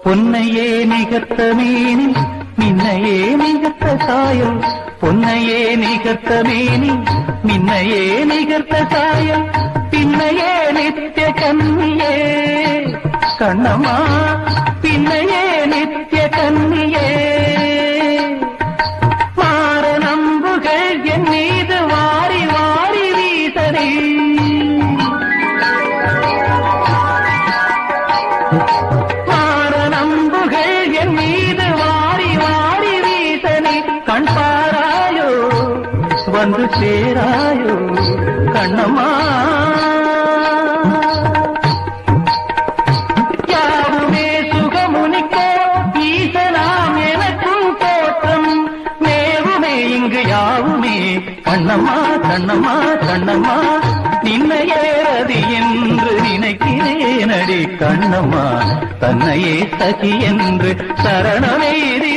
பொன்னையே நிகர்த்த மேனி மின்னையே நிகர்த்த சாயம் பொன்னையே நிகர்த்த மேனி மின்னையே நிகர்த்த சாயம் பின்னையே நித்திய கன்னியே கண்ணம்மா பின்னையே நித்திய கன்னியே மாற நம்புகள் என் மீது வாரி வாரி வீசனே மாற நம்புகள் என் மீது வாரி வாரி வீசனே கண் பாராயோ வந்து சேராயோ கண்ணம்மா யாவுமே சுகமுனிக்கோ ஈசனாம் எனக்கும் தோற்றம் மேவுமே இங்கு யாவுமே கண்ணம்மா கண்ணம்மா கண்ணம்மா நின்னையேறது என்று நினைக்கிறேனடி கண்ணம்மா தன்னையே சகி என்று சரணமெய்தி